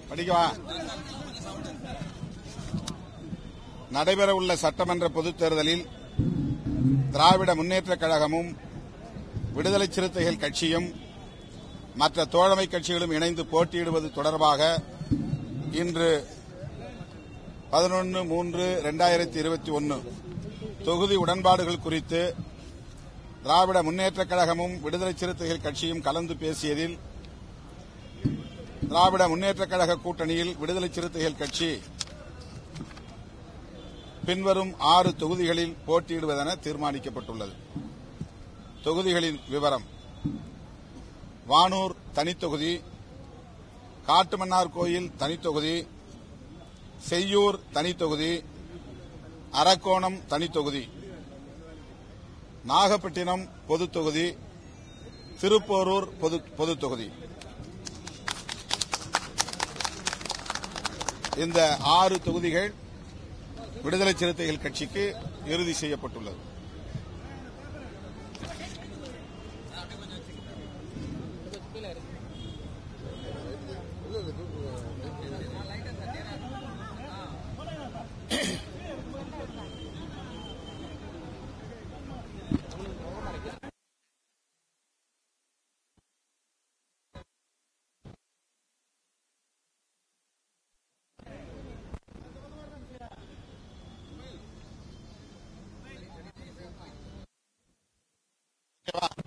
படிக்கவா நடைபெறவுள்ள சட்டமன்ற பொதுத் தேர்தலில் திராவிட முன்னேற்றக் கழகமும் விடுதலை சிறுத்தைகள் கட்சியும் மற்ற தோழமை கட்சிகளும் இணைந்து போட்டியிடுவது தொடர்பாக இன்று பதினொன்று மூன்று இரண்டாயிரத்தி இருபத்தி ஒன்று தொகுதி உடன்பாடுகள் குறித்து திராவிட முன்னேற்றக் கழகமும் விடுதலை சிறுத்தைகள் கட்சியும் கலந்து பேசியதில் திராவிட முன்னேற்றக் கழக கூட்டணியில் விடுதலை சிறுத்தைகள் கட்சி பின்வரும் ஆறு தொகுதிகளில் போட்டியிடுவதென தீர்மானிக்கப்பட்டுள்ளது தொகுதிகளின் விவரம் வானூர் தனித்தொகுதி காட்டுமன்னார் கோயில் தனித்தொகுதி செய்யூர் தனித்தொகுதி அரக்கோணம் தனித்தொகுதி நாகப்பட்டினம் பொதுத் தொகுதி திருப்போரூர் பொது பொதுத் தொகுதி இந்த ஆறு தொகுதிகள் விடுதலை சிறுத்தைகள் கட்சிக்கு இறுதி செய்யப்பட்டுள்ளது ஓகேவா?